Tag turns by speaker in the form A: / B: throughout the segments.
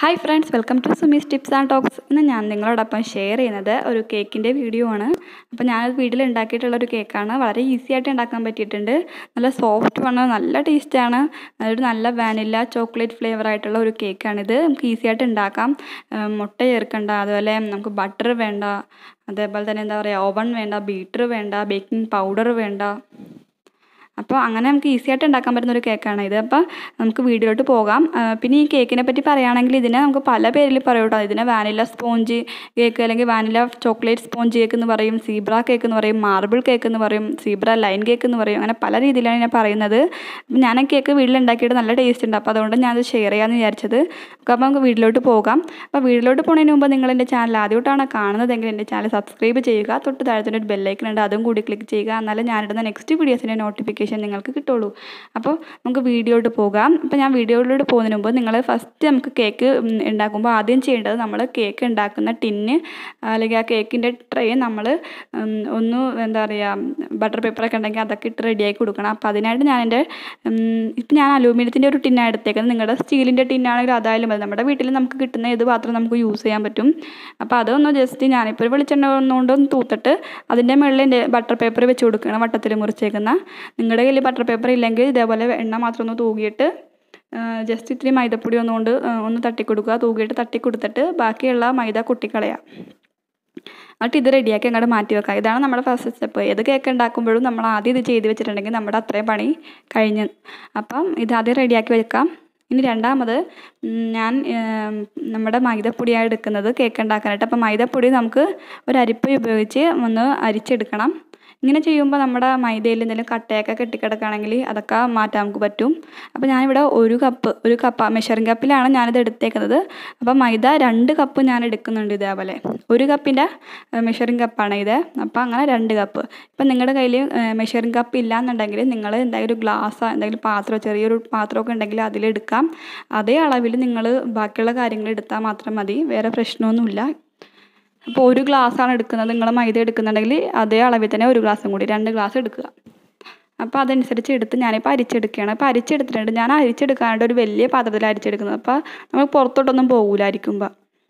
A: hi friends welcome to Sumi's tips and talks ഇന്ന് ഞാൻ നിങ്ങളോടൊപ്പം ഷെയർ ചെയ്യുന്നത് ഒരു കേക്കിൻ്റെ വീഡിയോ ആണ് അപ്പോൾ ഞാനത് വീട്ടിൽ ഉണ്ടാക്കിയിട്ടുള്ള ഒരു കേക്കാണ് വളരെ ഈസി ആയിട്ട് ഉണ്ടാക്കാൻ പറ്റിയിട്ടുണ്ട് നല്ല സോഫ്റ്റ് ആണ് നല്ല ടേസ്റ്റാണ് ഒരു നല്ല വാനില ചോക്ലേറ്റ് ഫ്ലേവർ ആയിട്ടുള്ള ഒരു കേക്കാണിത് നമുക്ക് ഈസി ആയിട്ട് ഉണ്ടാക്കാം ഉം, മുട്ട ചേർക്കണ്ട അതുപോലെ നമുക്ക് ബട്ടർ വേണ്ട അതേപോലെ തന്നെ എന്താ പറയുക ഓവൺ വേണ്ട ബീറ്റർ വേണ്ട ബേക്കിംഗ് പൗഡർ വേണ്ട അപ്പോൾ അങ്ങനെ നമുക്ക് ഈസി ആയിട്ട് ഉണ്ടാക്കാൻ പറ്റുന്ന ഒരു കേക്കാണ് ഇത് അപ്പോൾ നമുക്ക് വീഡിയോയിലോട്ട് പോകാം ആ, പിന്നെ ഈ കേക്കിനെ പറ്റി പറയുകയാണെങ്കിൽ ഇതിനെ നമുക്ക് പല പേരിൽ പറയും കേട്ടോ ഇതിനെ വാനില സ്പോഞ്ച് കേക്ക് അല്ലെങ്കിൽ വാനില ചോക്ലേറ്റ് സ്പോഞ്ച് കേക്ക് എന്ന് പറയും സീബ്ര കേക്ക് എന്ന് പറയും മാർബിൾ കേക്ക് എന്ന് പറയും സീബ്ര ലൈൻ കേക്ക് എന്ന് പറയും അങ്ങനെ പല രീതിയിലാണ് ഞാൻ പറയുന്നത് അപ്പം ഞാൻ ആ കേക്ക് വീട്ടിലുണ്ടാക്കിയിട്ട് നല്ല ടേസ്റ്റ് ഉണ്ട് അപ്പോൾ അതുകൊണ്ട് ഞാനത് ഷെയർ ചെയ്യാമെന്ന് വിചാരിച്ചത് അപ്പോൾ നമുക്ക് വീട്ടിലോട്ട് പോകാം അപ്പോൾ വീട്ടിലോട്ട് പോകുന്നതിന് മുമ്പ് നിങ്ങൾ എൻ്റെ ചാനൽ ആദ്യമായിട്ടാണ് കാണുന്നതെങ്കിൽ എൻ്റെ ചാനൽ സബ്സ്ക്രൈബ് ചെയ്യുക തൊട്ട് താഴത്തിന് ഒരു ബെല്ലൈക്കൺ ഉണ്ട് അതും കൂടി ക്ലിക്ക് ചെയ്യുക എന്നാലേ ഞാനിടുന്ന നെക്സ്റ്റ് വീഡിയോസിൻ്റെ നോട്ടിഫിക്കേഷൻ നിങ്ങൾക്ക് കിട്ടുള്ളൂ അപ്പോൾ നമുക്ക് വീഡിയോയിലോട്ട് പോകാം അപ്പോൾ ഞാൻ വീഡിയോയിലോട്ട് പോകുന്നതിന് മുമ്പ് നിങ്ങൾ ഫസ്റ്റ് നമുക്ക് കേക്ക് ഉം, ഉണ്ടാക്കുമ്പോൾ ആദ്യം ചെയ്യേണ്ടത് നമ്മൾ കേക്ക് ഉണ്ടാക്കുന്ന ടിന്ന് അല്ലെങ്കിൽ ആ കേക്കിൻ്റെ ട്രേ നമ്മൾ ഉം, ഒന്ന് എന്താ പറയുക ബട്ടർ പേപ്പറൊക്കെ ഉണ്ടെങ്കിൽ അതൊക്കെ ഇട്ട് റെഡിയാക്കി കൊടുക്കണം അപ്പോൾ അതിനായിട്ട് ഞാൻ എൻ്റെ ഇപ്പം ഞാൻ അലൂമിനിയത്തിൻ്റെ ഒരു ടിന്നാണ് എടുത്തേക്കുന്നത് നിങ്ങളുടെ സ്റ്റീലിൻ്റെ ടിന്നാണെങ്കിൽ അതായാലും മതി നമ്മുടെ വീട്ടിൽ നമുക്ക് കിട്ടുന്ന ഏത് പാത്രം നമുക്ക് യൂസ് ചെയ്യാൻ പറ്റും അപ്പോൾ അതൊന്ന് ജസ്റ്റ് ഞാനിപ്പോൾ ഒരു വെളിച്ചെണ്ണ ഒന്നുകൊണ്ട് ഒന്ന് തൂത്തിട്ട് അതിൻ്റെ മുകളിൽ എൻ്റെ ബട്ടർ പേപ്പർ വെച്ച് കൊടുക്കണം വട്ടത്തിൽ മുറിച്ചേക്കുന്ന നിങ്ങളുടെ കയ്യിൽ ബട്ടർ പേപ്പർ ഇല്ലെങ്കിൽ ഇതേപോലെ എണ്ണ മാത്രം ഒന്ന് തൂകിയിട്ട് ജസ്റ്റ് ഇത്തിരി മൈദപ്പൊടി ഒന്നുകൊണ്ട് ആ, ഒന്ന് തട്ടിക്കൊടുക്കുക തൂകിയിട്ട് തട്ടിക്കൊടുത്തിട്ട് ബാക്കിയുള്ള മൈദ കൊട്ടിക്കളയുക എന്നിട്ട് ഇത് റെഡിയാക്കി അങ്ങോട്ട് മാറ്റി വെക്കുക ഇതാണ് നമ്മുടെ ഫസ്റ്റ് സ്റ്റെപ്പ് ഏത് കേക്ക് ഉണ്ടാക്കുമ്പോഴും നമ്മൾ ആദ്യം ഇത് ചെയ്ത് വെച്ചിട്ടുണ്ടെങ്കിൽ നമ്മുടെ അത്രയും പണി കഴിഞ്ഞ് അപ്പം ഇത് ആദ്യം റെഡിയാക്കി വെക്കാം ഇനി രണ്ടാമത് ഉം, ഞാൻ ഏം, നമ്മുടെ മൈദപ്പൊടിയാണ് എടുക്കുന്നത് കേക്ക് ഉണ്ടാക്കാനായിട്ട് അപ്പം മൈദപ്പൊടി നമുക്ക് ഒരു അരിപ്പ ഉപയോഗിച്ച് ഒന്ന് അരിച്ചെടുക്കണം ഇങ്ങനെ ചെയ്യുമ്പോൾ നമ്മുടെ മൈദയിൽ എന്തെങ്കിലും കട്ടയൊക്കെ കെട്ടിക്കിടക്കുകയാണെങ്കിൽ അതൊക്കെ മാറ്റാൻ നമുക്ക് പറ്റും അപ്പോൾ ഞാനിവിടെ ഒരു കപ്പ് ഒരു കപ്പ് മെഷറിംഗ് കപ്പിലാണ് ഞാനിത് എടുത്തേക്കുന്നത് അപ്പോൾ മൈദ രണ്ട് കപ്പ് ഞാൻ എടുക്കുന്നുണ്ട് ഇതേപോലെ ഒരു കപ്പിൻ്റെ മെഷറിംഗ് കപ്പാണ് ഇത് അപ്പോൾ അങ്ങനെ രണ്ട് കപ്പ് ഇപ്പം നിങ്ങളുടെ കയ്യിൽ മെഷറിംഗ് കപ്പ് ഇല്ലാന്നുണ്ടെങ്കിൽ നിങ്ങൾ എന്തെങ്കിലും ഗ്ലാസ്സോ എന്തെങ്കിലും പാത്രമോ ചെറിയൊരു പാത്രമൊക്കെ ഉണ്ടെങ്കിൽ അതിലെടുക്കാം അതേ അളവിൽ നിങ്ങൾ ബാക്കിയുള്ള കാര്യങ്ങൾ എടുത്താൽ മാത്രം മതി വേറെ പ്രശ്നമൊന്നുമില്ല അപ്പോൾ ഒരു ഗ്ലാസ്സാണ് എടുക്കുന്നത് നിങ്ങൾ മൈദ എടുക്കുന്നുണ്ടെങ്കിൽ അതേ അളവിൽ തന്നെ ഒരു ഗ്ലാസ്സും കൂടി രണ്ട് ഗ്ലാസ് എടുക്കുക അപ്പോൾ അതനുസരിച്ച് എടുത്ത് ഞാനിപ്പോൾ അരിച്ചെടുക്കുകയാണ് അപ്പോൾ അരിച്ചെടുത്തിട്ടുണ്ട് ഞാൻ അരിച്ചെടുക്കാനായിട്ട് ഒരു വലിയ പാത്രത്തിൽ അരിച്ചെടുക്കുന്നത് അപ്പോൾ നമുക്ക് പുറത്തോട്ടൊന്നും പോകില്ല അരിക്കുമ്പോൾ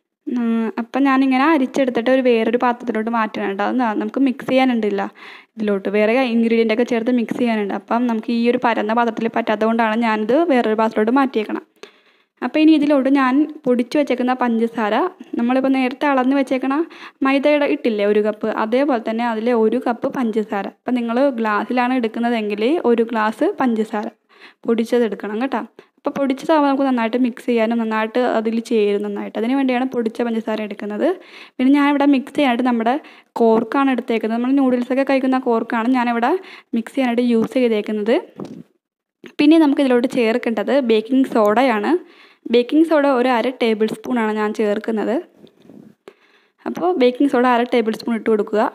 A: അപ്പം ഞാനിങ്ങനെ അരിച്ചെടുത്തിട്ട് ഒരു വേറൊരു പാത്രത്തിലോട്ട് മാറ്റണം കേട്ടോ അത് ന- നമുക്ക് മിക്സ് ചെയ്യാനുണ്ടില്ല ഇതിലോട്ട് വേറെ ഇൻഗ്രീഡിയൻ്റ് ഒക്കെ ചേർത്ത് മിക്സ് ചെയ്യാനുണ്ട് അപ്പം നമുക്ക് ഈ ഒരു പരന്ന പാത്രത്തിൽ പറ്റാത്തതുകൊണ്ടാണ് ഞാനിത് വേറൊരു പാത്രത്തിലോട്ട് മാറ്റിയേക്കണം അപ്പോൾ ഇനി ഇതിലോട്ട് ഞാൻ പൊടിച്ചു വെച്ചേക്കുന്ന പഞ്ചസാര നമ്മളിപ്പോൾ നേരത്തെ അളന്ന് വെച്ചേക്കണ മൈദയുടെ ഇട്ടില്ലേ ഒരു കപ്പ് അതേപോലെ തന്നെ അതിൽ ഒരു കപ്പ് പഞ്ചസാര അപ്പം നിങ്ങൾ ഗ്ലാസ്സിലാണ് എടുക്കുന്നതെങ്കിൽ ഒരു ഗ്ലാസ് പഞ്ചസാര പൊടിച്ചത് എടുക്കണം കേട്ടോ അപ്പോൾ പൊടിച്ചതാവുമ്പോൾ നമുക്ക് നന്നായിട്ട് മിക്സ് ചെയ്യാനും നന്നായിട്ട് അതിൽ ചേരും നന്നായിട്ട് അതിന് വേണ്ടിയാണ് പൊടിച്ച പഞ്ചസാര എടുക്കുന്നത് പിന്നെ ഞാനിവിടെ മിക്സ് ചെയ്യാനായിട്ട് നമ്മുടെ കോർക്കാണ് എടുത്തേക്കുന്നത് നമ്മൾ നൂഡിൽസൊക്കെ കഴിക്കുന്ന കോർക്കാണ് ഞാനിവിടെ മിക്സ് ചെയ്യാനായിട്ട് യൂസ് ചെയ്തേക്കുന്നത് പിന്നെ നമുക്ക് ഇതിലോട്ട് ചേർക്കേണ്ടത് ബേക്കിംഗ് സോഡയാണ് ബേക്കിംഗ് സോഡ ഒരു അര ടേബിൾ സ്പൂണാണ് ഞാൻ ചേർക്കുന്നത് അപ്പോൾ ബേക്കിംഗ് സോഡ അര ടേബിൾ സ്പൂൺ ഇട്ട് കൊടുക്കുക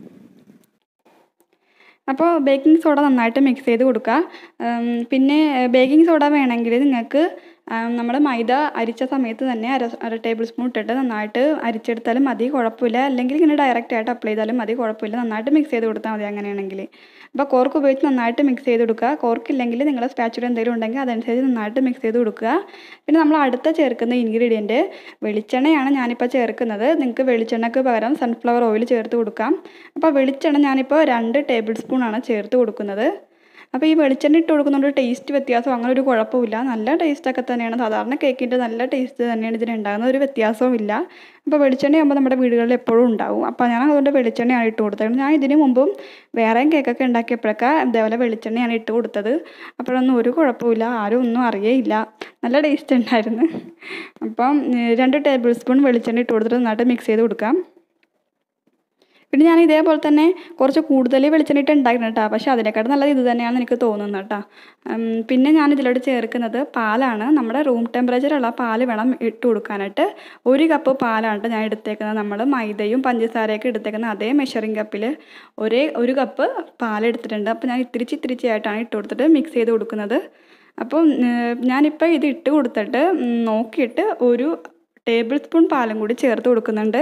A: അപ്പോൾ ബേക്കിംഗ് സോഡ നന്നായിട്ട് മിക്സ് ചെയ്ത് കൊടുക്കുക ഉം, പിന്നെ ബേക്കിംഗ് സോഡ വേണമെങ്കിൽ നിങ്ങൾക്ക് നമ്മൾ മൈദ അരിച്ച സമയത്ത് തന്നെ അര അര ടേബിൾ സ്പൂൺ ഇട്ടിട്ട് നന്നായിട്ട് അരിച്ചെടുത്താലും മതി കുഴപ്പമില്ല അല്ലെങ്കിൽ ഇങ്ങനെ ഡയറക്റ്റ് ആയിട്ട് അപ്ലൈ ചെയ്താലും മതി കുഴപ്പമില്ല നന്നായിട്ട് മിക്സ് ചെയ്ത് കൊടുത്താൽ മതി അങ്ങനെയാണെങ്കിൽ അപ്പോൾ കോർക്ക് ഉപയോഗിച്ച് നന്നായിട്ട് മിക്സ് ചെയ്ത് കൊടുക്കുക കോർക്ക് ഇല്ലെങ്കിൽ നിങ്ങൾ സ്പാച്ചുല എന്തെങ്കിലും ഉണ്ടെങ്കിൽ അതനുസരിച്ച് നന്നായിട്ട് മിക്സ് ചെയ്ത് കൊടുക്കുക പിന്നെ നമ്മൾ അടുത്ത ചേർക്കുന്ന ഇൻഗ്രീഡിയൻറ്റ് വെളിച്ചെണ്ണയാണ് ഞാനിപ്പോൾ ചേർക്കുന്നത് നിങ്ങൾക്ക് വെളിച്ചെണ്ണയ്ക്ക് പകരം സൺഫ്ലവർ ഓയിൽ ചേർത്ത് കൊടുക്കാം അപ്പോൾ വെളിച്ചെണ്ണ ഞാനിപ്പോൾ രണ്ട് ടേബിൾ സ്പൂണാണ് ചേർത്ത് കൊടുക്കുന്നത് അപ്പോൾ ഈ വെളിച്ചെണ്ണ ഇട്ട് കൊടുക്കുന്നതുകൊണ്ട് ടേസ്റ്റ് വ്യത്യാസം അങ്ങനെ ഒരു കുഴപ്പമില്ല നല്ല ടേസ്റ്റൊക്കെ തന്നെയാണ് സാധാരണ കേക്കിൻ്റെ നല്ല ടേസ്റ്റ് തന്നെയാണ് ഇതിനുണ്ടാകുന്നത് ഒരു വ്യത്യാസവും ഇല്ല അപ്പോൾ വെളിച്ചെണ്ണയാകുമ്പോൾ നമ്മുടെ വീടുകളിൽ എപ്പോഴും ഉണ്ടാവും അപ്പോൾ ഞാൻ അതുകൊണ്ട് വെളിച്ചെണ്ണയാണ് ഇട്ട് കൊടുത്തത് ഞാൻ ഇതിന് മുമ്പും വേറെയും കേക്കൊക്കെ ഉണ്ടാക്കിയപ്പോഴൊക്കെ ഇതേപോലെ വെളിച്ചെണ്ണയാണ് ഇട്ട് കൊടുത്തത് അപ്പോഴൊന്നും ഒരു കുഴപ്പമില്ല ആരും ഒന്നും അറിയേയില്ല നല്ല ടേസ്റ്റ് ഉണ്ടായിരുന്നു അപ്പം ഏഹ്, രണ്ട് ടേബിൾ സ്പൂൺ വെളിച്ചെണ്ണ ഇട്ട് കൊടുത്തിട്ട് നന്നായിട്ട് മിക്സ് ചെയ്ത് കൊടുക്കാം പിന്നെ ഞാൻ ഇതേപോലെ തന്നെ കുറച്ച് കൂടുതൽ വെളിച്ചെണ്ണ ഇട്ട് ഉണ്ടാക്കണം കേട്ടോ പക്ഷേ അതിനെക്കാട്ടും നല്ലത് ഇത് തന്നെയാണെന്ന് എനിക്ക് തോന്നുന്നത് കേട്ടോ ഉം, പിന്നെ ഞാൻ ഇതിലോട്ട് ചേർക്കുന്നത് പാലാണ് നമ്മുടെ റൂം ടെമ്പറേച്ചറുള്ള പാല് വേണം ഇട്ട് കൊടുക്കാനായിട്ട് ഒരു കപ്പ് പാലാണ് ട്ടോ ഞാൻ എടുത്തേക്കുന്നത് നമ്മൾ മൈദയും പഞ്ചസാരയൊക്കെ എടുത്തേക്കുന്ന അതേ മെഷറിംഗ് കപ്പിൽ ഒരേ ഒരു കപ്പ് പാൽ എടുത്തിട്ടുണ്ട് അപ്പോൾ ഞാൻ ഇത്തിരിച്ച് ഇത്തിരിച്ച് ആയിട്ടാണ് ഇട്ട് കൊടുത്തിട്ട് മിക്സ് ചെയ്ത് കൊടുക്കുന്നത് അപ്പം ഏഹ്, ഞാനിപ്പോൾ ഇത് ഇട്ട് കൊടുത്തിട്ട് ഉം, നോക്കിയിട്ട് ഒരു ടേബിൾ സ്പൂൺ പാലും കൂടി ചേർത്ത് കൊടുക്കുന്നുണ്ട്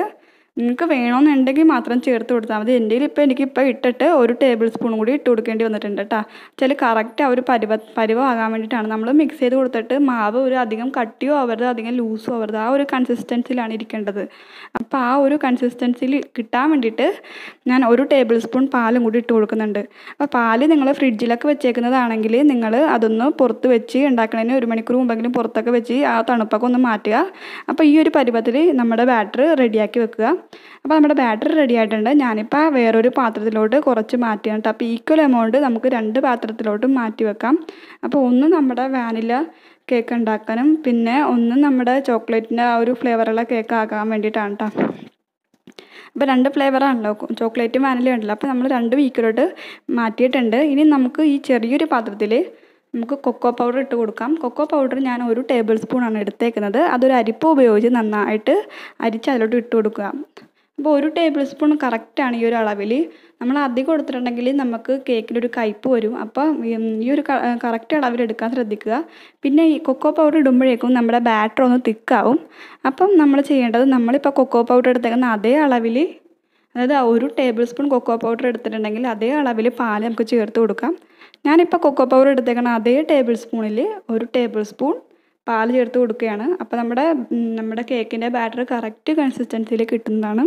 A: നിങ്ങൾക്ക് വേണമെന്നുണ്ടെങ്കിൽ മാത്രം ചേർത്ത് കൊടുത്താൽ മതി എൻ്റെ ഇപ്പോൾ എനിക്കിപ്പോൾ ഇട്ടിട്ട് ഒരു ടേബിൾ സ്പൂൺ കൂടി ഇട്ട് കൊടുക്കേണ്ടി വന്നിട്ടുണ്ട് കേട്ടോ വെച്ചാൽ കറക്റ്റ് ആ ഒരു പരുവ പരുവമാകാൻ വേണ്ടിയിട്ടാണ് നമ്മൾ മിക്സ് ചെയ്ത് കൊടുത്തിട്ട് മാവ് ഒരു അധികം കട്ടിയോ ആവരുത് അധികം ലൂസോ ആവരുത് ആ ഒരു കൺസിസ്റ്റൻസിലാണ് ഇരിക്കേണ്ടത് അപ്പോൾ ആ ഒരു കൺസിസ്റ്റൻസിയിൽ കിട്ടാൻ വേണ്ടിയിട്ട് ഞാൻ ഒരു ടേബിൾ സ്പൂൺ പാലും കൂടി ഇട്ട് കൊടുക്കുന്നുണ്ട് അപ്പോൾ പാല് നിങ്ങൾ ഫ്രിഡ്ജിലൊക്കെ വെച്ചേക്കുന്നതാണെങ്കിൽ നിങ്ങൾ അതൊന്ന് പുറത്ത് വെച്ച് ഉണ്ടാക്കണതിന് ഒരു മണിക്കൂർ മുമ്പെങ്കിലും പുറത്തൊക്കെ വെച്ച് ആ തണുപ്പൊക്കെ ഒന്ന് മാറ്റുക അപ്പോൾ ഈ ഒരു പരുവത്തിൽ നമ്മുടെ ബാറ്റർ റെഡിയാക്കി വെക്കുക അപ്പോൾ നമ്മുടെ ബാറ്ററി റെഡി ആയിട്ടുണ്ട് ഞാനിപ്പോൾ വേറൊരു പാത്രത്തിലോട്ട് കുറച്ച് മാറ്റിയാണ് അപ്പോൾ ഈക്വൽ എമൗണ്ട് നമുക്ക് രണ്ട് പാത്രത്തിലോട്ട് മാറ്റി വെക്കാം അപ്പോൾ ഒന്ന് നമ്മുടെ വാനില കേക്ക് ഉണ്ടാക്കാനും പിന്നെ ഒന്ന് നമ്മുടെ ചോക്ലേറ്റിൻ്റെ ആ ഒരു ഫ്ലേവറുള്ള കേക്ക് ആക്കാൻ വേണ്ടിയിട്ടാണ് കേട്ടോ അപ്പോൾ രണ്ട് ഫ്ലേവറാണല്ലോ ചോക്ലേറ്റും വാനിലയും ഉണ്ടല്ലോ അപ്പോൾ നമ്മൾ രണ്ട് വീക്കിലോട്ട് മാറ്റിയിട്ടുണ്ട് ഇനി നമുക്ക് ഈ ചെറിയൊരു പാത്രത്തിൽ നമുക്ക് കൊക്കോ പൗഡർ ഇട്ട് കൊടുക്കാം കൊക്കോ പൗഡർ ഞാൻ ഒരു ടേബിൾ സ്പൂണാണ് എടുത്തേക്കുന്നത് അതൊരു അരിപ്പ ഉപയോഗിച്ച് നന്നായിട്ട് അരിച്ച് അതിലോട്ട് ഇട്ട് കൊടുക്കുക അപ്പോൾ ഒരു ടേബിൾ സ്പൂൺ കറക്റ്റാണ് ഈ ഒരു അളവിൽ നമ്മൾ അധികം എടുത്തിട്ടുണ്ടെങ്കിൽ നമുക്ക് കേക്കിലൊരു കയ്പ്പ് വരും അപ്പോൾ ഈ ഒരു കറക്റ്റ് അളവിൽ എടുക്കാൻ ശ്രദ്ധിക്കുക പിന്നെ ഈ കൊക്കോ പൗഡർ ഇടുമ്പോഴേക്കും നമ്മുടെ ബാറ്റർ ഒന്ന് തിക്കാവും അപ്പം നമ്മൾ ചെയ്യേണ്ടത് നമ്മളിപ്പോൾ കൊക്കോ പൗഡർ എടുത്തേക്കുന്ന അതേ അളവിൽ അതായത് ഒരു ടേബിൾ സ്പൂൺ കൊക്കോ പൗഡർ എടുത്തിട്ടുണ്ടെങ്കിൽ അതേ അളവിൽ പാൽ നമുക്ക് ചേർത്ത് കൊടുക്കാം ഞാനിപ്പോൾ കൊക്കോ പൗഡർ എടുത്തേക്കുന്ന അതേ ടേബിൾ സ്പൂണിൽ ഒരു ടേബിൾ സ്പൂൺ പാൽ ചേർത്ത് കൊടുക്കുകയാണ് അപ്പോൾ നമ്മുടെ നമ്മുടെ കേക്കിൻ്റെ ബാറ്റർ കറക്റ്റ് കൺസിസ്റ്റൻസിയിൽ കിട്ടുന്നതാണ്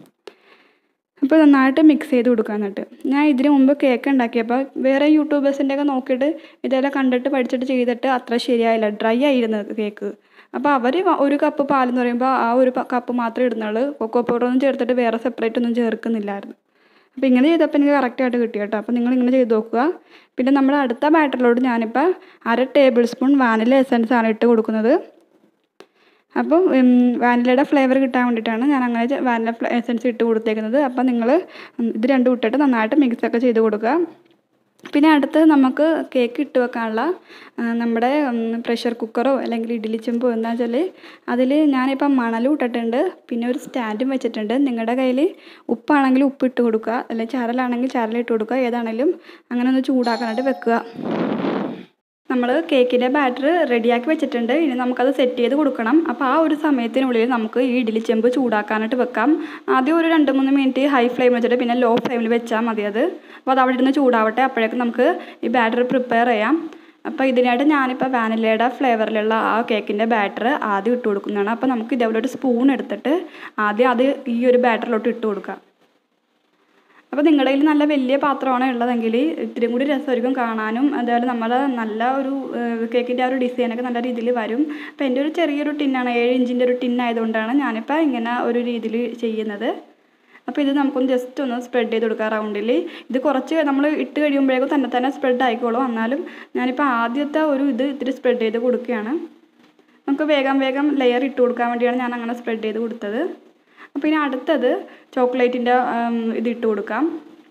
A: അപ്പോൾ നന്നായിട്ട് മിക്സ് ചെയ്ത് കൊടുക്കുക എന്നിട്ട് ഞാൻ ഇതിന് മുമ്പ് കേക്ക് ഉണ്ടാക്കിയപ്പോൾ വേറെ യൂട്യൂബേഴ്സിൻ്റെ ഒക്കെ നോക്കിയിട്ട് ഇതെല്ലാം കണ്ടിട്ട് പഠിച്ചിട്ട് ചെയ്തിട്ട് അത്ര ശരിയായില്ല ഡ്രൈ ആയിരുന്നത് കേക്ക് അപ്പോൾ അവർ ഒരു കപ്പ് പാലെന്ന് പറയുമ്പോൾ ആ ഒരു കപ്പ് മാത്രമേ ഇടുന്നുള്ളൂ കൊക്കോ പൗഡർ ഒന്നും ചേർത്തിട്ട് വേറെ സെപ്പറേറ്റ് ഒന്നും ചേർക്കുന്നില്ലായിരുന്നു അപ്പോൾ ഇങ്ങനെ ചെയ്തപ്പോൾ എനിക്ക് കറക്റ്റായിട്ട് കിട്ടി കേട്ടോ അപ്പോൾ നിങ്ങൾ ഇങ്ങനെ ചെയ്ത് നോക്കുക പിന്നെ നമ്മുടെ അടുത്ത ബാറ്ററിലോട്ട് ഞാനിപ്പോൾ അര ടേബിൾ സ്പൂൺ വാനില എസൻസ് ആണ് ഇട്ട് കൊടുക്കുന്നത് അപ്പോൾ വാനിലയുടെ ഫ്ലേവർ കിട്ടാൻ വേണ്ടിയിട്ടാണ് ഞാൻ അങ്ങനെ വാനില എസൻസ് ഇട്ട് കൊടുത്തേക്കുന്നത് അപ്പോൾ നിങ്ങൾ ഇത് രണ്ടും ഇട്ടിട്ട് നന്നായിട്ട് മിക്സൊക്കെ ചെയ്ത് കൊടുക്കുക പിന്നെ അടുത്ത് നമുക്ക് കേക്ക് ഇട്ട് വെക്കാനുള്ള നമ്മുടെ പ്രഷർ കുക്കറോ അല്ലെങ്കിൽ ഇഡ്ഡലി ചെമ്പോ എന്താ വെച്ചാൽ അതിൽ ഞാനിപ്പം മണലും ഇട്ടിട്ടുണ്ട് പിന്നെ ഒരു സ്റ്റാൻഡും വെച്ചിട്ടുണ്ട് നിങ്ങളുടെ കയ്യിൽ ഉപ്പാണെങ്കിൽ ഉപ്പ് ഇട്ട് കൊടുക്കുക അല്ലെങ്കിൽ ചരലാണെങ്കിൽ ചരലിട്ട് കൊടുക്കുക ഏതാണെങ്കിലും അങ്ങനെ ഒന്ന് ചൂടാക്കാനായിട്ട് വെക്കുക നമ്മൾ കേക്കിൻ്റെ ബാറ്റർ റെഡിയാക്കി വെച്ചിട്ടുണ്ട് ഇനി നമുക്കത് സെറ്റ് ചെയ്ത് കൊടുക്കണം അപ്പോൾ ആ ഒരു സമയത്തിനുള്ളിൽ നമുക്ക് ഈ ഇഡ്ഡലി ചെമ്പ് ചൂടാക്കാനായിട്ട് വെക്കാം ആദ്യം ഒരു രണ്ട് മൂന്ന് മിനിറ്റ് ഹൈ ഫ്ലെയിം വെച്ചിട്ട് പിന്നെ ലോ ഫ്ലെയിമിൽ വെച്ചാൽ മതി അത് അപ്പോൾ അത് അവിടെ ഇരുന്ന് ചൂടാവട്ടെ അപ്പോഴേക്കും നമുക്ക് ഈ ബാറ്റർ പ്രിപ്പയർ ചെയ്യാം അപ്പോൾ ഇതിനായിട്ട് ഞാനിപ്പോൾ വാനിലയുടെ ഫ്ലേവറിലുള്ള ആ കേക്കിൻ്റെ ബാറ്റർ ആദ്യം ഇട്ട് കൊടുക്കുന്നതാണ് അപ്പോൾ നമുക്ക് ഇതേപോലെ ഒരു സ്പൂൺ എടുത്തിട്ട് ആദ്യം അത് ഈ ഒരു ബാറ്ററിലോട്ട് ഇട്ട് കൊടുക്കാം അപ്പോൾ നിങ്ങളുടെ കയ്യിൽ നല്ല വലിയ പാത്രമാണ് ഉള്ളതെങ്കിൽ ഇത്തിരി കൂടി രസമായിരിക്കും കാണാനും അതേപോലെ നമ്മുടെ നല്ല ഒരു കേക്കിൻ്റെ ആ ഒരു ഡിസൈനൊക്കെ നല്ല രീതിയിൽ വരും അപ്പോൾ എൻ്റെ ഒരു ചെറിയൊരു ടിന്നാണ് ഏഴ് ഇഞ്ചിൻ്റെ ഒരു ടിൻ ആയതുകൊണ്ടാണ് ഞാനിപ്പോൾ ഇങ്ങനെ ഒരു രീതിയിൽ ചെയ്യുന്നത് അപ്പോൾ ഇത് നമുക്കൊന്ന് ജസ്റ്റ് ഒന്ന് സ്പ്രെഡ് ചെയ്ത് കൊടുക്കാം റൗണ്ടിൽ ഇത് കുറച്ച് നമ്മൾ ഇട്ട് കഴിയുമ്പോഴേക്കും തന്നെ തന്നെ സ്പ്രെഡ് ആയിക്കോളും എന്നാലും ഞാനിപ്പോൾ ആദ്യത്തെ ഒരു ഇത് ഇത്തിരി സ്പ്രെഡ് ചെയ്ത് കൊടുക്കുകയാണ് നമുക്ക് വേഗം വേഗം ലെയർ ഇട്ട് കൊടുക്കാൻ വേണ്ടിയാണ് ഞാൻ അങ്ങനെ സ്പ്രെഡ് ചെയ്ത് കൊടുത്തത് അപ്പോൾ ഇനി അടുത്തത് ചോക്ലേറ്റിൻ്റെ ഇത് ഇട്ട് കൊടുക്കാം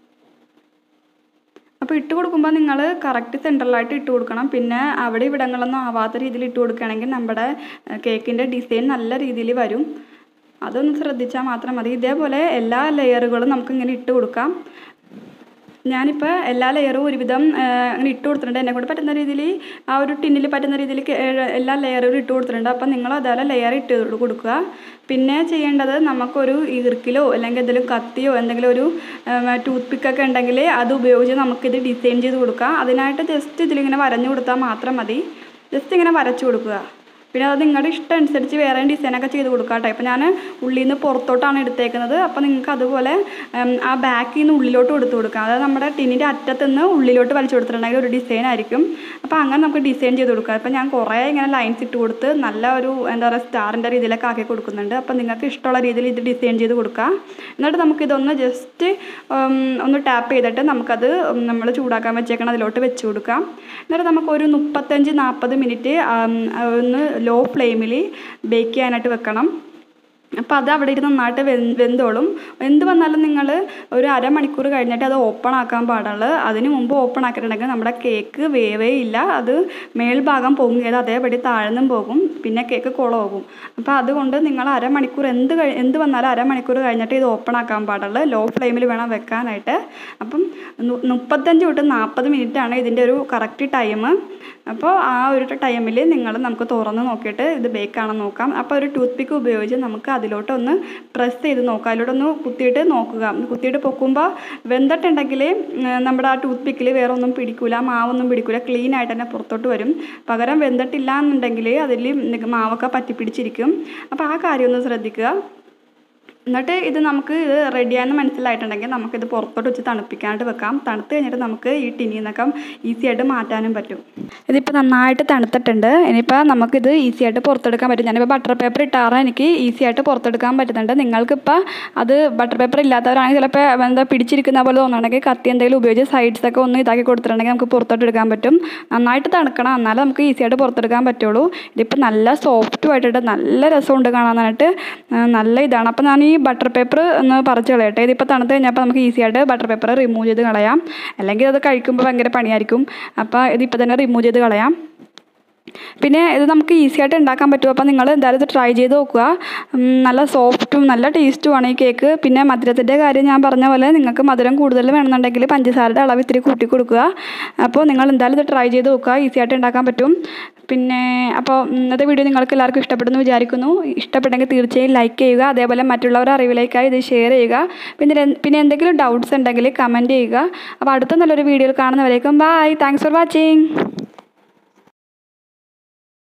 A: അപ്പോൾ ഇട്ട് കൊടുക്കുമ്പോൾ നിങ്ങൾ കറക്റ്റ് സെൻട്രലായിട്ട് ഇട്ട് കൊടുക്കണം പിന്നെ അവിടെ ഇവിടങ്ങളൊന്നും ആവാത്ത രീതിയിൽ ഇട്ട് കൊടുക്കുകയാണെങ്കിൽ നമ്മുടെ കേക്കിൻ്റെ ഡിസൈൻ നല്ല രീതിയിൽ വരും അതൊന്ന് ശ്രദ്ധിച്ചാൽ മാത്രം മതി ഇതേപോലെ എല്ലാ ലെയറുകളും നമുക്കിങ്ങനെ ഇട്ട് കൊടുക്കാം ഞാനിപ്പോൾ എല്ലാ ലെയറും ഒരുവിധം അങ്ങനെ ഇട്ട് കൊടുത്തിട്ടുണ്ട് എന്നെ കൊണ്ട് പറ്റുന്ന രീതിയിൽ ആ ഒരു ടിന്നിൽ പറ്റുന്ന രീതിയിൽ എല്ലാ ലെയറുകളും ഇട്ട് കൊടുത്തിട്ടുണ്ട് അപ്പം നിങ്ങൾ അതേപോലെ ലെയർ ഇട്ട് കൊടുക്കുക പിന്നെ ചെയ്യേണ്ടത് നമുക്കൊരു ഈർക്കിലോ അല്ലെങ്കിൽ എന്തെങ്കിലും കത്തിയോ എന്തെങ്കിലും ഒരു ടൂത്ത് പിക്കൊക്കെ ഉണ്ടെങ്കിൽ അത് ഉപയോഗിച്ച് നമുക്കിത് ഡിസൈൻ ചെയ്ത് കൊടുക്കാം അതിനായിട്ട് ജസ്റ്റ് ഇതിലിങ്ങനെ വരഞ്ഞു കൊടുത്താൽ മാത്രം മതി ജസ്റ്റ് ഇങ്ങനെ വരച്ചു കൊടുക്കുക പിന്നെ അത് നിങ്ങളുടെ ഇഷ്ടം അനുസരിച്ച് വേറെ ഡിസൈനൊക്കെ ചെയ്ത് കൊടുക്കാം കേട്ടോ ഇപ്പം ഞാൻ ഉള്ളിൽ നിന്ന് പുറത്തോട്ടാണ് എടുത്തേക്കുന്നത് അപ്പോൾ നിങ്ങൾക്ക് അതുപോലെ ആ ബാക്കിൽ നിന്ന് ഉള്ളിലോട്ട് കൊടുത്തു കൊടുക്കാം അതായത് നമ്മുടെ ടിന്നിൻ്റെ അറ്റത്ത് നിന്ന് ഉള്ളിലോട്ട് വലിച്ചു കൊടുത്തിട്ടുണ്ടെങ്കിൽ ഒരു ഡിസൈൻ ആയിരിക്കും അപ്പോൾ അങ്ങനെ നമുക്ക് ഡിസൈൻ ചെയ്ത് കൊടുക്കാം അപ്പോൾ ഞാൻ കുറേ ഇങ്ങനെ ലൈൻസ് ഇട്ട് കൊടുത്ത് നല്ല ഒരു എന്താ പറയുക സ്റ്റാറിൻ്റെ രീതിയിലൊക്കെ ആക്കി കൊടുക്കുന്നുണ്ട് അപ്പോൾ നിങ്ങൾക്ക് ഇഷ്ടമുള്ള രീതിയിൽ ഇത് ഡിസൈൻ ചെയ്ത് കൊടുക്കാം എന്നിട്ട് നമുക്കിതൊന്ന് ജസ്റ്റ് ഒന്ന് ടാപ്പ് ചെയ്തിട്ട് നമുക്കത് നമ്മൾ ചൂടാക്കാൻ വെച്ചേക്കണം അതിലോട്ട് വെച്ച് കൊടുക്കാം എന്നിട്ട് നമുക്കൊരു മുപ്പത്തഞ്ച് നാൽപ്പത് മിനിറ്റ് ഒന്ന് ലോ ഫ്ലെയിമിൽ ബേക്ക് ചെയ്യാനായിട്ട് വെക്കണം അപ്പോൾ അത് അവിടെ ഇരുന്ന് നന്നായിട്ട് വെന്തോളും എന്ത് വന്നാലും നിങ്ങൾ ഒരു അരമണിക്കൂർ കഴിഞ്ഞിട്ട് അത് ഓപ്പൺ ആക്കാൻ പാടുള്ളൂ അതിന് മുമ്പ് ഓപ്പൺ ആക്കിയിട്ടുണ്ടെങ്കിൽ നമ്മുടെ കേക്ക് വേവേ ഇല്ല അത് മേൽഭാഗം പൊങ്ങിയത് അതേപടി താഴ്ന്നും പോകും പിന്നെ കേക്ക് കുളമാകും അപ്പോൾ അതുകൊണ്ട് നിങ്ങൾ അരമണിക്കൂർ എന്ത് എന്ത് വന്നാലും അരമണിക്കൂർ കഴിഞ്ഞിട്ട് ഇത് ഓപ്പൺ ആക്കാൻ പാടുള്ളൂ ലോ ഫ്ലെയിമിൽ വേണം വെക്കാനായിട്ട് അപ്പം മുപ്പത്തഞ്ച് തൊട്ട് നാൽപ്പത് മിനിറ്റാണ് ഇതിൻ്റെ ഒരു കറക്റ്റ് ടൈം അപ്പോൾ ആ ഒരു ടൈമിൽ നിങ്ങൾ നമുക്ക് തുറന്ന് നോക്കിയിട്ട് ഇത് ബേക്കാണെന്ന് നോക്കാം അപ്പോൾ ഒരു ടൂത്ത് പിക്ക് ഉപയോഗിച്ച് നമുക്ക് അതിലോട്ടൊന്ന് പ്രസ് ചെയ്ത് നോക്കുക അതിലോട്ടൊന്ന് കുത്തിയിട്ട് നോക്കുക കുത്തിയിട്ട് പൊക്കുമ്പോൾ വെന്തിട്ടുണ്ടെങ്കിൽ നമ്മുടെ ആ ടൂത്ത് പിക്കിൽ വേറെ ഒന്നും പിടിക്കില്ല മാവൊന്നും പിടിക്കില്ല ക്ലീൻ ആയിട്ട് തന്നെ പുറത്തോട്ട് വരും പകരം വെന്തിട്ടില്ല എന്നുണ്ടെങ്കിൽ അതിൽ മാവൊക്കെ പറ്റിപ്പിടിച്ചിരിക്കും അപ്പോൾ ആ കാര്യം ഒന്ന് ശ്രദ്ധിക്കുക എന്നിട്ട് ഇത് നമുക്ക് ഇത് റെഡിയാണെന്ന് മനസ്സിലായിട്ടുണ്ടെങ്കിൽ നമുക്കിത് പുറത്തോട്ട് വെച്ച് തണുപ്പിക്കാനായിട്ട് വെക്കാം തണുത്ത് കഴിഞ്ഞിട്ട് നമുക്ക് ഈ ടിന്നിൽ നിന്നൊക്കെ ഈസി ആയിട്ട് മാറ്റാനും പറ്റും ഇതിപ്പോൾ നന്നായിട്ട് തണുത്തിട്ടുണ്ട് ഇനിയിപ്പോൾ നമുക്കിത് ഈസി ആയിട്ട് പുറത്തെടുക്കാൻ പറ്റും ഞാനിപ്പോൾ ബട്ടർ പേപ്പർ ഇട്ടാറ് എനിക്ക് ഈസി ആയിട്ട് പുറത്തെടുക്കാൻ പറ്റുന്നുണ്ട് നിങ്ങൾക്കിപ്പോൾ അത് ബട്ടർ പേപ്പർ ഇല്ലാത്തവരാണെങ്കിൽ ചിലപ്പോൾ എന്താ പിടിച്ചിരിക്കുന്ന പോലെ തോന്നുന്നുണ്ടെങ്കിൽ കത്തി എന്തെങ്കിലും ഉപയോഗിച്ച് സൈഡ്സ് ഒക്കെ ഒന്ന് ഇതാക്കി കൊടുത്തിട്ടുണ്ടെങ്കിൽ നമുക്ക് പുറത്തോട്ട് എടുക്കാൻ പറ്റും നന്നായിട്ട് തണുക്കണം എന്നാലേ നമുക്ക് ഈസി ആയിട്ട് പുറത്തെടുക്കാൻ പറ്റുള്ളൂ ഇതിപ്പോൾ നല്ല സോഫ്റ്റും ആയിട്ടുണ്ട് നല്ല രസമുണ്ട് കാണാനായിട്ട് ആ, നല്ല ഇതാണ് അപ്പോൾ ഞാൻ ഈ ബട്ടർ പേപ്പർ ഒന്ന് പറിച്ച് കളയട്ടെ ഇതിപ്പോൾ തണുത്ത് കഴിഞ്ഞപ്പോൾ നമുക്ക് ഈസി ആയിട്ട് ബട്ടർ പേപ്പർ റിമൂവ് ചെയ്ത് കളയാം അല്ലെങ്കിൽ അത് കഴിക്കുമ്പോൾ ഭയങ്കര പണിയായിരിക്കും അപ്പോൾ ഇതിപ്പോൾ തന്നെ റിമൂവ് ചെയ്ത് കളയാം പിന്നെ ഇത് നമുക്ക് ഈസി ആയിട്ട് ഉണ്ടാക്കാൻ പറ്റും അപ്പോൾ നിങ്ങൾ എന്തായാലും ഇത് ട്രൈ ചെയ്ത് നോക്കുക ഉം, നല്ല സോഫ്റ്റും നല്ല ടേസ്റ്റുമാണ് ഈ കേക്ക് പിന്നെ മധുരത്തിൻ്റെ കാര്യം ഞാൻ പറഞ്ഞ പോലെ നിങ്ങൾക്ക് മധുരം കൂടുതൽ വേണമെന്നുണ്ടെങ്കിൽ പഞ്ചസാരയുടെ അളവ് ഇത്തിരി കൂട്ടി കൊടുക്കുക അപ്പോൾ നിങ്ങൾ എന്തായാലും ഇത് ട്രൈ ചെയ്ത് നോക്കുക ഈസി ആയിട്ട് ഉണ്ടാക്കാൻ പറ്റും പിന്നെ അപ്പോൾ ഇന്നത്തെ വീഡിയോ നിങ്ങൾക്ക് എല്ലാവർക്കും ഇഷ്ടപ്പെടുന്നു വിചാരിക്കുന്നു ഇഷ്ടപ്പെട്ടെങ്കിൽ തീർച്ചയായും ലൈക്ക് ചെയ്യുക അതേപോലെ മറ്റുള്ളവരുടെ അറിവിലേക്കായി ഇത് ഷെയർ ചെയ്യുക പിന്നെ രെ- പിന്നെ എന്തെങ്കിലും ഡൗട്ട്സ് ഉണ്ടെങ്കിൽ കമൻറ്റ് ചെയ്യുക അപ്പോൾ അടുത്ത നല്ലൊരു വീഡിയോയിൽ കാണുന്നവരേക്കും ബൈ താങ്ക്സ് ഫോർ വാച്ചിങ്